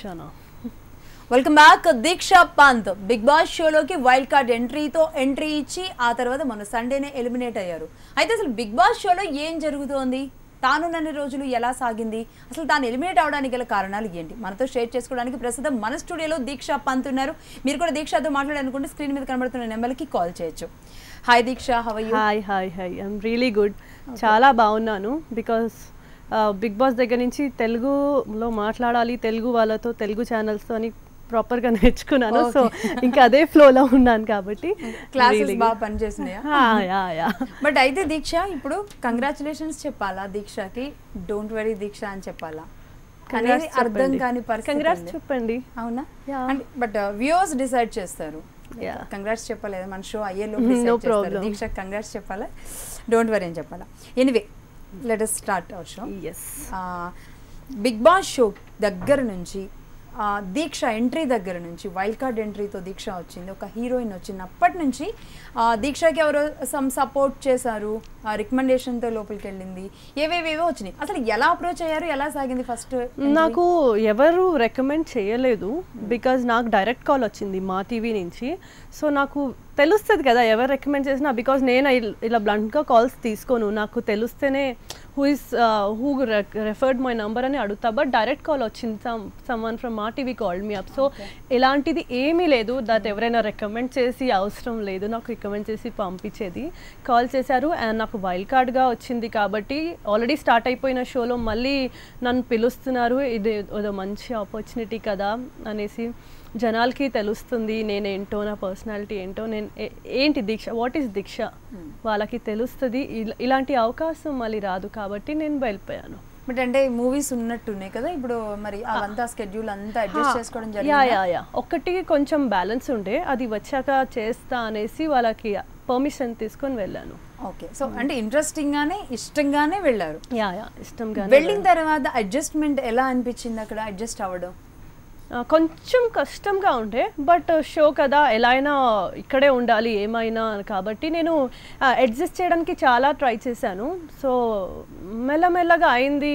దీక్షనా welcome back Deeksha Pant Bigg Boss షోలోకి wild card ఎంట్రీతో entry ఇచ్చి ఆ తర్వాత మన సండేనే ఎలిమినేట్ అయ్యారు అయితే అసలు బిగ్ బాస్ షోలో ఏం జరుగుతోంది తానున్నన్ని రోజులు ఎలా సాగింది అసలు తాను ఎలిమినేట్ అవడానికి గల కారణాలు ఏంటి మనతో షేర్ చేసుకోవడానికి ప్రస్తుతం మన స్టూడియోలో దీక్ష పంత్ ఉన్నారు మీరు కూడా దీక్షతో మాట్లాడాలనుకుంటే స్క్రీన్ మీద కనబడుతున్న నెంబర్కి కాల్ చేయొచ్చు hi Deeksha how you hi hi hi I'm really good చాలా బాగున్నాను బికాస్ బిగ్ బాస్ దగ్గర నుంచి తెలుగులో మాట్లాడాలి తెలుగు వాళ్ళతో తెలుగు ఛానల్స్తో అని ప్రాపర్గా నేర్చుకున్నాను సో ఇంకా అదే ఫ్లోలో ఉన్నాను కాబట్టి క్లాసెస్ బాగా పనిచేసినాయా యా యా బట్ అయితే దీక్ష ఇప్పుడు కంగ్రాచులేషన్స్ చెప్పాలా దీక్షకి డోంట్ వెరీ దీక్ష అని చెప్పాలా అనేది అర్థం కాని పరిస్థితి కంగ్రాట్స్ ఉంది. చెప్పండి అవునా Yeah. అంటే బట్ వ్యూవర్స్ డిసైడ్ చేస్తారు Yeah. కంగ్రాట్స్ చెప్పలేదు మన షో అయ్యేలో Mhm, no problem. Deeksha congrats చెప్పాలా డోంట్ వరీ అని చెప్పాలా anyway let us start our show as Bigg Boss show దగ్గర నుంచి ఆ, దీక్ష ఎంట్రీ దగ్గర నుంచి వైల్డ్ కార్డ్ ఎంట్రీతో దీక్ష వచ్చింది ఒక హీరోయిన్ వచ్చినప్పటి నుంచి ఆ, దీక్షకి ఎవరో సమ్ సపోర్ట్ చేశారు రికమెండేషన్తో లోపలికి వెళ్ళింది ఏవేవేవో వచ్చినాయి అసలు ఎలా అప్రోచ్ అయ్యారు ఎలా సాగింది ఫస్ట్ నాకు ఎవరు రికమెండ్ చేయలేదు బికాజ్ నాకు డైరెక్ట్ కాల్ వచ్చింది మా టీవీ నుంచి సో నాకు తెలుస్తుంది కదా ఎవరు రికమెండ్ చేసినా బికాజ్ నేను ఇల్- ఇలా బ్లంట్గా కాల్స్ తీసుకోను నాకు తెలిస్తేనే who is who referred my number అని అడుగుతా బట్ డైరెక్ట్ కాల్ వచ్చింది some someone from Maa TV called me up so ఇలాంటిది ఏమీ లేదు దట్ ఎవరైనా రికమెండ్ చేసి అవసరం లేదు నాకు రికమెండ్ చేసి పంపించేది కాల్ చేశారు అండ్ నాకు వైల్డ్ కార్డ్గా వచ్చింది కాబట్టి ఆల్రెడీ స్టార్ట్ అయిపోయిన షోలో మళ్ళీ నన్ను పిలుస్తున్నారు ఇది ఏదో మంచి ఆపర్చునిటీ కదా అనేసి జనాలకి తెలుస్తుంది నేనేంటో నా పర్సనాలిటీ ఏంటో నేను ఏ- ఏంటి దీక్ష వాట్ ఈస్ దీక్ష వాళ్ళకి తెలుస్తుంది ఇల- ఇలాంటి అవకాశం మళ్ళీ రాదు కాబట్టి నేను వెళ్ళిపోయాను బట్ అంటే మూవీస్ ఉన్నట్టున్నాయి కదా ఇప్పుడు మరి అవంతా స్కెడ్యూల్ అంతా అడ్జస్ట్ చేసుకోవడం యా జరిగింది యా యా ఒక్కటి కొంచెం బ్యాలెన్స్ ఉండే అది వచ్చాక చేస్తా అనేసి వాళ్ళకి పర్మిషన్ తీసుకొని వెళ్ళాను ఓకే సో అంటే ఇంట్రెస్టింగ్ గానే ఇష్టంగానే వెళ్ళారు యా యా ఇష్టంగా వెళ్ళిన తర్వాత అడ్జస్ట్మెంట్ ఎలా అనిపించింది అక్కడ అడ్జస్ట్ అవ్వడం ఆ, కొంచెం కష్టంగా ఉండే బట్ షో కదా ఎలా అయినా ఇక్కడే ఉండాలి ఏమైనా కాబట్టి నేను అడ్జస్ట్ చేయడానికి చాలా ట్రై చేశాను సో మెల్లమెల్లగా అయింది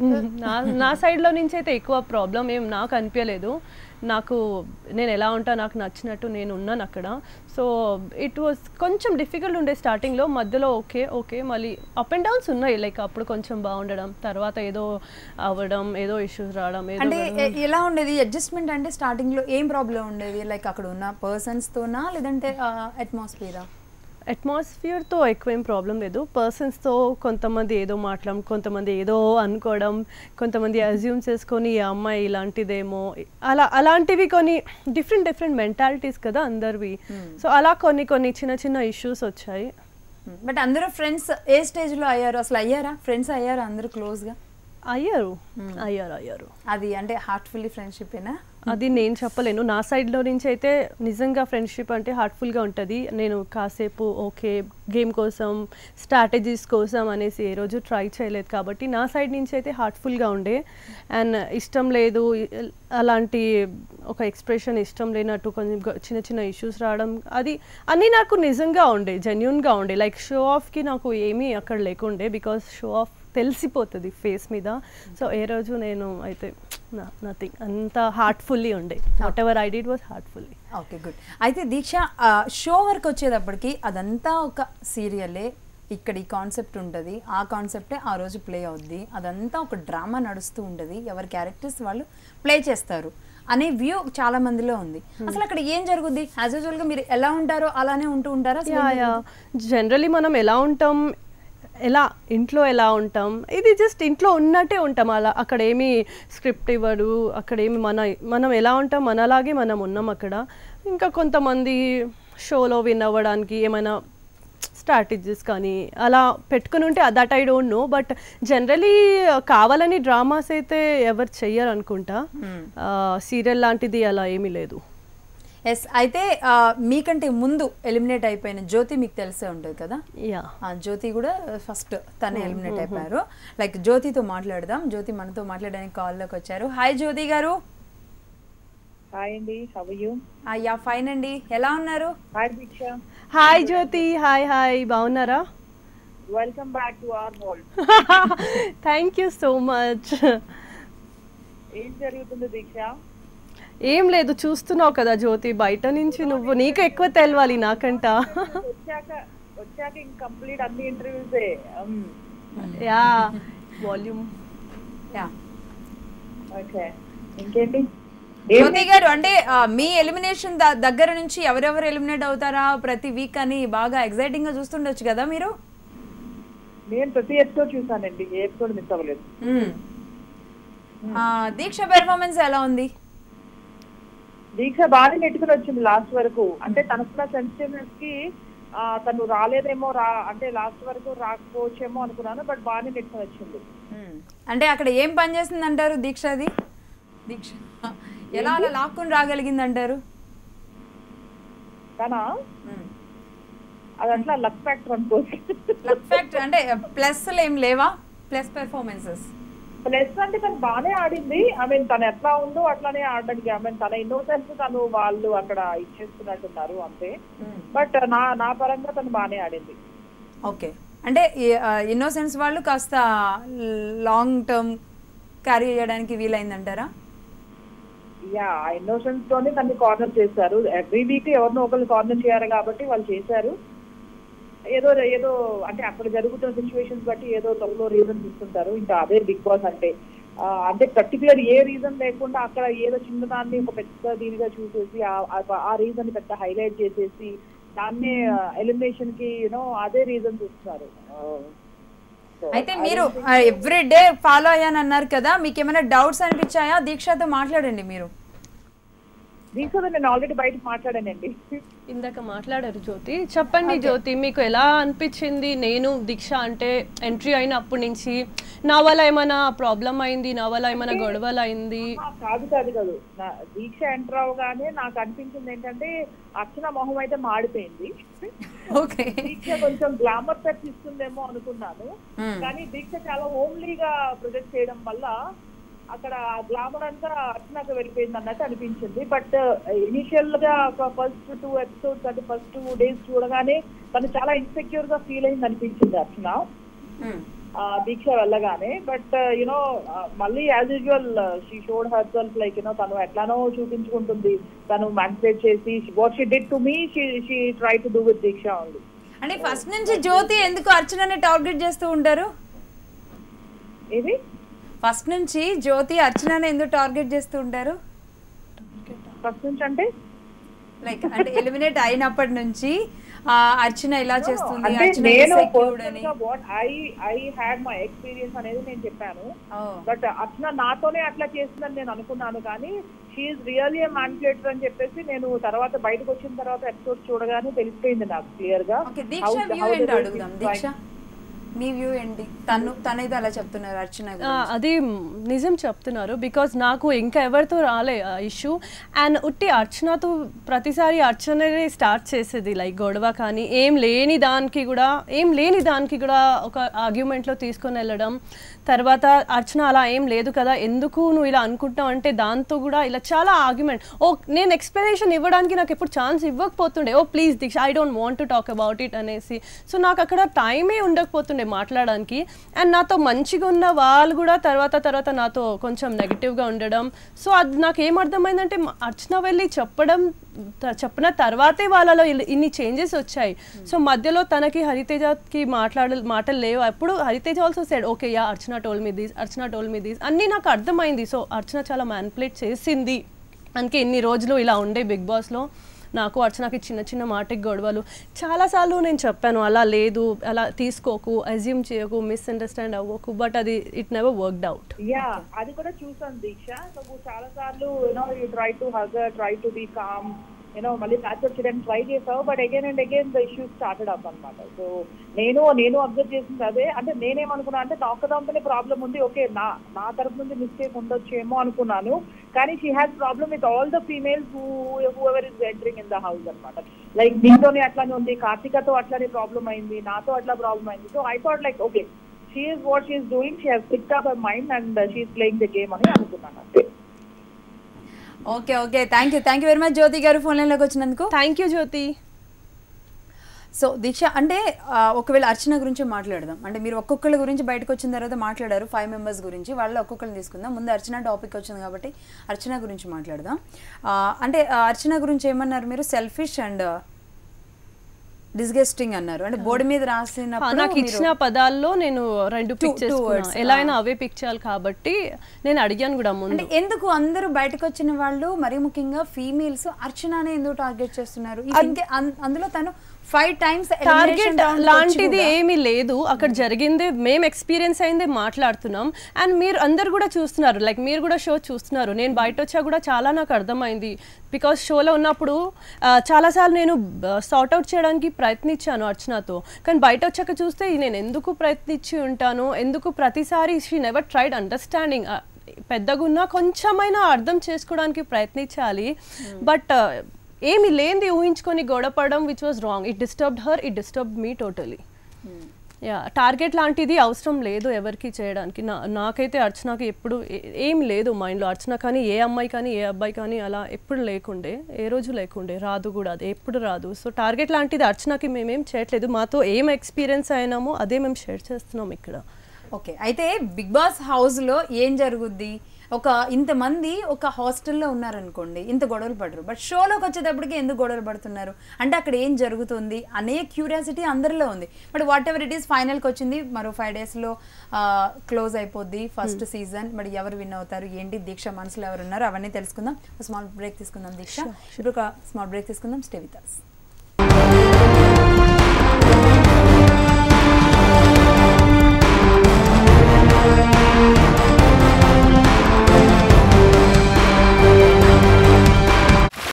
నా నా సైడ్లో నుంచి అయితే ఎక్కువ ప్రాబ్లం ఏం నాకు అనిపించలేదు నాకు నేను ఎలా ఉంటా నాకు నచ్చినట్టు నేను ఉన్నాను అక్కడ సో ఇట్ వాస్ కొంచెం డిఫికల్ట్ ఉండే స్టార్టింగ్లో మధ్యలో ఓకే ఓకే మళ్ళీ అప్ అండ్ డౌన్స్ ఉన్నాయి లైక్ అప్పుడు కొంచెం బాగుండడం తర్వాత ఏదో అవ్వడం ఏదో ఇష్యూస్ రావడం ఏదో అంటే ఎ- ఎలా ఉండేది అడ్జస్ట్మెంట్ అంటే స్టార్టింగ్ లో ఏం ప్రాబ్లం ఉండేది లైక్ అక్కడ ఉన్న పర్సన్స్ తోనా లేదంటే అట్మాస్ఫియరా అట్మాస్ఫియర్తో ఎక్కువ ఏం ప్రాబ్లం లేదు పర్సన్స్తో కొంతమంది ఏదో మాట్లాడడం కొంతమంది ఏదో అనుకోవడం కొంతమంది అజ్యూమ్ చేసుకొని ఈ అమ్మాయి ఇలాంటిదేమో అలా అలాంటివి కొన్ని డిఫరెంట్ డిఫరెంట్ మెంటాలిటీస్ కదా అందరివి సో అలా కొన్ని కొన్ని చిన్న చిన్న ఇష్యూస్ వచ్చాయి బట్ అందరూ ఫ్రెండ్స్ ఏ స్టేజ్ లో అయ్యారు అసలు అయ్యారా ఫ్రెండ్స్ అయ్యారా అందరూ క్లోజ్ గా అయ్యారు అయ్యారు అయ్యారు అది అంటే హార్ట్ఫుల్లీ ఫ్రెండ్షిప్ ఏనా అది నేను చెప్పలేను నా సైడ్లో నుంచి అయితే నిజంగా ఫ్రెండ్షిప్ అంటే హార్ట్ఫుల్గా ఉంటుంది నేను కాసేపు ఓకే గేమ్ కోసం స్ట్రాటజీస్ కోసం అనేసి ఏ రోజు ట్రై చేయలేదు కాబట్టి నా సైడ్ నుంచి అయితే హార్ట్ఫుల్గా ఉండే అండ్ ఇష్టం లేదు ఇ- అలాంటి ఒక ఎక్స్ప్రెషన్ ఇష్టం లేనట్టు కొంచెం గ- చిన్న చిన్న ఇష్యూస్ రావడం అది అన్నీ నాకు నిజంగా ఉండే జెన్యున్గా ఉండే లైక్ షో ఆఫ్కి నాకు ఏమీ అక్కడ లేకుండే బికాస్ షో ఆఫ్ తెలిసిపోతుంది ఫేస్ మీద సో ఏ రోజు నేను అయితే నథింగ్ అంత హార్ట్ఫుల్లీ ఉండే whatever I did was heartfully okay good అయితే దీక్ష షో వరకు వచ్చేటప్పటికి అదంతా ఒక సీరియలే ఇక్కడ ఈ కాన్సెప్ట్ ఉంటుంది ఆ కాన్సెప్టే ఆ రోజు ప్లే అవుద్ది అదంతా ఒక డ్రామా నడుస్తూ ఉంటుంది ఎవరి క్యారెక్టర్స్ వాళ్ళు ప్లే చేస్తారు అనే వ్యూ చాలా మందిలో ఉంది అసలు అక్కడ ఏం జరుగుద్ది యాజ్ యూజువల్ గా మీరు ఎలా ఉంటారో అలానే ఉంటూ ఉంటారా అసలు యా ఏం యా జరుగుద్ది? జనరలీ మనం ఎలా ఉంటాం ఎలా ఇంట్లో ఎలా ఉంటాం ఇది జస్ట్ ఇంట్లో ఉన్నట్టే ఉంటాం అలా అక్కడ ఏమి స్క్రిప్ట్ ఇవ్వడు అక్కడ ఏమి మన మనం ఎలా ఉంటాం మనలాగే మనం ఉన్నాం అక్కడ ఇంకా కొంతమంది షోలో విన్ అవ్వడానికి ఏమైనా స్ట్రాటజీస్ కానీ అలా పెట్టుకుని ఉంటే that I don't know but generally కావాలని డ్రామాస్ అయితే ఎవరు చెయ్యరు అనుకుంటా సీరియల్ లాంటిది అలా ఏమీ లేదు ఎస్ అయితే ఆ, మీకంటే ముందు ఎలిమినేట్ అయిపోయిన జ్యోతి మీకు తెలిసే ఉంటుంది కదా యా ఆ, జ్యోతి కూడా ఫస్ట్ తనే ఎలిమినేట్ అయిపోయారు లైక్ జ్యోతితో మాట్లాడదాం జ్యోతి మనతో మాట్లాడడానికి కాల్లోకి వచ్చారు హాయ్ జ్యోతి గారు హాయ్ అండి హవ్ యూ యా ఫైన్ అండి ఎలా ఉన్నారు hi Deeksha hi Jyothi hi hi బాగున్నారా welcome back to our hall thank you so much ఏం జరుగుతుంది దీక్ష ఏం లేదు చూస్తున్నావు కదా జ్యోతి బయట నుంచి నువ్వు నీకు ఎక్కువ తెలవాలి నాకంట వచ్చాక వచ్చాక ఇంక కంప్లీట్ అన్ని interviews ya volume ya okay ఇంకేంటి జ్యోతి గారు అంటే ఆ, మీ ఎలిమినేషన్ దగ్గర నుంచి ఎవరెవరు ఎలిమినేట్ అవుతారా ప్రతి వీక్ అని బాగా ఎక్సైటింగ్ గా చూస్తుండొచ్చు కదా మీరు నేను ప్రతి ఎపిసోడ్ చూసానండి ఏ ఎపిసోడ్ మిస్ అవ్వలేదు మ్మ్. ఆ, దీక్ష పెర్ఫార్మెన్స్ ఎలా ఉంది దీక్ష బాగానే నెట్టుకుని వచ్చింది లాస్ట్ వరకు అంటే తనకున్న సెన్సిటివ్నెస్ కి ఆ, తను రాలేదేమో రా అంటే లాస్ట్ వరకు రాకపోవచ్చేమో అనుకున్నాను బట్ బాగానే నెట్టుకుని వచ్చింది మ్మ్. అంటే అక్కడ ఏం పని చేస్తుంది అంటారు దీక్షది దీక్ష ఎలా అలా లాక్కుని రాగలిగింది అంటారు తన అది అట్లా లక్ ఫ్యాక్టర్ అనుకోవచ్చు లక్ ఫ్యాక్టర్ అంటే ప్లస్ ఏం లేవా ప్లస్ పెర్ఫార్మెన్సెస్ ప్లస్ అంటే తను బాగానే ఆడింది ఐ మీన్ తను ఎట్లా ఉందో అట్లానే ఆడడానికి ఐ మీన్ తన ఇన్నోసెన్స్ తను వాళ్ళు అక్కడ ఇచ్చేస్తున్నట్టున్నారు అంతే బట్ నా నా పరంగా తను బాగానే ఆడింది ఓకే అంటే ఇన్నోసెన్స్ వాళ్ళు కాస్త లాంగ్ టర్మ్ క్యారీ చేయడానికి వీలైందంటారా యా ఆ ఇన్నోసెన్స్ తోనే తన్ని కార్నర్ చేశారు ఎవ్రీ వీక్ ఎవరినో ఒకరు కార్నర్ చేయాలి కాబట్టి వాళ్ళు చేశారు ఏదో ఏదో అంటే అక్కడ జరుగుతున్న సిచ్యువేషన్స్ బట్టి ఏదో తొమ్మిదో రీజన్స్ ఇస్తుంటారు ఇంకా అదే బిగ్ బాస్ అంటే ఆ, అంటే పర్టికులర్ ఏ రీజన్ లేకుండా అక్కడ ఏదో చిన్నదాన్ని ఒక పెద్ద దీనిగా చూసేసి ఆ- ఆ- ఆ రీజన్ పెద్ద హైలైట్ చేసేసి దాన్నే ఎలిమినేషన్ కి యూనో అదే రీజన్స్ ఇస్తున్నారు ఆ, so అయితే మీరు ఎవ్రీ డే ఫాలో అయ్యాను అన్నారు కదా మీకు ఏమైనా డౌట్స్ అనిపించాయా దీక్షతో మాట్లాడండి మీరు దీంతో నేను ఆల్రెడీ బయట మాట్లాడానండి ఇందాక మాట్లాడారు జ్యోతి చెప్పండి జ్యోతి మీకు ఎలా అనిపించింది నేను దీక్ష అంటే ఎంట్రీ అయినప్పటి నుంచి నా వల్ల ఏమైనా ప్రాబ్లం అయింది నా వల్ల ఏమైనా గొడవలు అయింది ఆ, కాదు కాదు కాదు నా దీక్ష ఎంటర్ అవగానే నాకు అనిపించింది ఏంటంటే అర్చన మొహం అయితే మాడిపోయింది ఓకే దీక్ష కొంచెం గ్లామర్ టచ్ ఇస్తుందేమో అనుకున్నాను కానీ దీక్ష చాలా హోమ్లీగా ప్రొజెక్ట్ చేయడం వల్ల అక్కడ గ్లామర్ అంతా అర్చనకు వెళ్ళిపోయింది అన్నట్టు అనిపించింది బట్ ఇనిషియల్ గా ఒక ఫస్ట్ టూ ఎపిసోడ్స్ అంటే ఫస్ట్ టూ డేస్ చూడగానే తను చాలా ఇన్సెక్యూర్ గా ఫీల్ అయింది అనిపించింది అర్చన ఆ, దీక్ష వెళ్ళగానే బట్ యునో మళ్ళీ as usual she showed herself like you know తను ఎట్లానో చూపించుకుంటుంది తను మ్యాన్పులేట్ చేసి what she did to me she she try to do with Deeksha only అంటే ఫస్ట్ నుంచి జ్యోతి ఎందుకు అర్చనని టార్గెట్ చేస్తూ ఉంటారు ఇది ఫస్ట్ నుంచి జ్యోతి అర్చనని ఎందుకు టార్గెట్ చేస్తూ ఉంటారు ఫస్ట్ నుంచి అంటే లైక్ అంటే ఎలిమినేట్ అయినప్పటి నుంచి ఆ, అర్చన ఇలా చేస్తుంది అంటే అర్చన నేను insecure అని what I I had my experience అనేది నేను చెప్పాను Oh. బట్ అట్లా నాతోనే అట్లా చేస్తుందని నేను అనుకున్నాను కానీ షీఈ్ రియల్లీ మ్యాన్పులేటర్ అని చెప్పేసి నేను తర్వాత బయటకు వచ్చిన తర్వాత ఎపిసోడ్ చూడగానే తెలిసిపోయింది నాకు క్లియర్ గా ఓకే దీక్ష వ్యూ ఏంటి అడుగుదాం దీక్ష మీ వ్యూ ఏంటి తను తనైతే అలా చెప్తున్నారు అర్చన ఆ, గురించి. అది నిజం చెప్తున్నారు బికాజ్ నాకు ఇంకా ఎవరితో రాలే ఆ ఇష్యూ అండ్ ఉట్టి అర్చనతో ప్రతిసారి అర్చననే స్టార్ట్ చేసేది లైక్ గొడవ కానీ ఏం లేని దానికి కూడా ఏం లేని దానికి కూడా ఒక ఆర్గ్యుమెంట్లో తీసుకొని వెళ్ళడం తర్వాత అర్చన అలా ఏం లేదు కదా ఎందుకు నువ్వు ఇలా అనుకుంటావు అంటే దాంతో కూడా ఇలా చాలా ఆర్గ్యుమెంట్ ఓ నేను ఎక్స్ప్లెనేషన్ ఇవ్వడానికి నాకు ఎప్పుడు ఛాన్స్ ఇవ్వకపోతుండే oh please Deeksha I don't want to talk about it అనేసి సో నాకు అక్కడ టైమే ఉండకపోతుండే మాట్లాడడానికి అండ్ నాతో మంచిగా ఉన్న వాళ్ళు కూడా తర్వాత తర్వాత నాతో కొంచెం నెగిటివ్గా ఉండడం సో అది నాకు ఏం అర్థమైందంటే మ- అర్చన వెళ్ళి చెప్పడం త- చెప్పిన తర్వాతే వాళ్ళలో ఇల్- ఇన్ని చేంజెస్ వచ్చాయి సో మధ్యలో తనకి హరితేజకి మాట్లాడ మాటలు లేవు అప్పుడు Hariteja also said okay ya Archana told me these Archana told me these అన్నీ నాకు అర్థమైంది సో అర్చన చాలా మ్యాన్పులేట్ చేసింది అందుకే ఇన్ని రోజులు ఇలా ఉండే బిగ్ బాస్లో నాకు అర్చనకి చిన్న చిన్న మాటకి గొడవలు చాలాసార్లు నేను చెప్పాను అలా లేదు అలా తీసుకోకు అజ్యూమ్ చేయకు మిస్అండర్స్టాండ్ అవ్వకు బట్ అది it never worked out ya అది కూడా చూసాను దీక్ష నువ్వు చాలా సార్లు యూనో యూ ట్రై టు హజర్ try to be calm you know మళ్ళీ ప్యాచ్ చేయడానికి ట్రై చేసావు but again and again the issues started up అనమాట సో నేను నేను అబ్జర్వ్ చేసింది అదే అంటే నేనేమనుకున్నా అంటే ఒక్కదాంతోనే ప్రాబ్లం ఉంది ఓకే నా నా తరపు నుంచి మిస్టేక్ ఉండొచ్చేమో అనుకున్నాను కానీ she has problem with all the females who ever is entering in the house అనమాట లైక్ నీతోనే అట్లానే ఉంది కార్తికతో అట్లానే ప్రాబ్లం అయింది నాతో అట్లా ప్రాబ్లం అయింది so I thought like okay she is what she's doing she has picked up mind and she's playing the game అని అనుకున్నాను అంతే okay okay thank you thank you very much Jyothi garu phone లైన్లోకి వచ్చినందుకు thank you Jyothi so Deeksha అంటే ఆ, ఒకవేళ అర్చన గురించి మాట్లాడదాం అంటే మీరు ఒక్కొక్కళ్ళ గురించి బయటకు వచ్చిన తర్వాత మాట్లాడారు ఫైవ్ మెంబర్స్ గురించి వాళ్ళ ఒక్కొక్కరిని తీసుకుందాం ముందు అర్చన టాపిక్ వచ్చింది కాబట్టి అర్చన గురించి మాట్లాడదాం ఆ, అంటే ఆ, అర్చన గురించి ఏమన్నారు మీరు సెల్ఫిష్ అండ్ డిస్గెస్టింగ్ అన్నారు అంటే బోర్డు మీద ఆ, రాసినప్పుడు నాకు మీరు- ఇచ్చిన పదాల్లో నేను రెండు పిక్ two words, చేసుకున్నాను ఎలా అయినా అవే పిక్ చేయాలి కాబట్టి నేను అడిగాను కూడా ముందు అంటే ఎందుకు అందరూ బయటకు వచ్చిన వాళ్ళు మరీ ముఖ్యంగా ఫీమేల్స్ అర్చనానే ఎందుకు టార్గెట్ చేస్తున్నారు ఈ ఇంకే అన్- అందులో తను ఫైవ్ టైమ్స్ టార్గెట్ లాంటిది ఏమీ లేదు అక్కడ జరిగిందే మేము ఎక్స్పీరియన్స్ అయిందే మాట్లాడుతున్నాం అండ్ మీరు అందరు కూడా చూస్తున్నారు లైక్ మీరు కూడా షో చూస్తున్నారు నేను బయట వచ్చా కూడా చాలా నాకు అర్థమైంది బికాస్ షోలో ఉన్నప్పుడు ఆ, చాలాసార్లు నేను సార్ట్ అవుట్ చేయడానికి ప్రయత్నించాను అర్చనతో కానీ బయట వచ్చాక చూస్తే నేను ఎందుకు ప్రయత్నించి ఉంటాను ఎందుకు ప్రతిసారి షీ నెవర్ ట్రైడ్ అండర్స్టాండింగ్ పెద్దగున్నా కొంచెమైనా అర్థం చేసుకోవడానికి ప్రయత్నించాలి బట్ ఏమి లేనిది ఊహించుకొని గొడవపడడం which was wrong it disturbed her it disturb me totally ya target లాంటిది అవసరం లేదు ఎవరికి చేయడానికి నా నాకైతే అర్చనకి ఎప్పుడు ఏ- ఏం లేదు మైండ్లో అర్చన కానీ ఏ అమ్మాయి కానీ ఏ అబ్బాయి కానీ అలా ఎప్పుడు లేకుండే ఏ రోజు లేకుండే రాదు కూడా అది ఎప్పుడు రాదు సో టార్గెట్ లాంటిది అర్చనకి మేమేం చేయట్లేదు మాతో ఏం ఎక్స్పీరియన్స్ అయినామో అదే మేము షేర్ చేస్తున్నాం ఇక్కడ ఓకే అయితే బిగ్ బాస్ హౌస్ లో ఏం జరుగుద్ది ఒక ఇంతమంది ఒక హాస్టల్లో ఉన్నారనుకోండి ఇంత గొడవలు పడరు బట్ షోలోకి వచ్చేటప్పటికి ఎందుకు గొడవలు పడుతున్నారు అంటే అక్కడ ఏం జరుగుతుంది అనే క్యూరియాసిటీ అందరిలో ఉంది but whatever it is ఫైనల్కి వచ్చింది మరో ఫైవ్ డేస్లో క్లోజ్ అయిపోద్ది ఫస్ట్ సీజన్ మరి ఎవరు విన్ అవుతారు ఏంటి దీక్ష మనసులో ఎవరు ఉన్నారు అవన్నీ తెలుసుకుందాం స్మాల్ బ్రేక్ తీసుకుందాం దీక్ష ఇప్పుడు ఒక స్మాల్ బ్రేక్ తీసుకుందాం స్టే విత్ us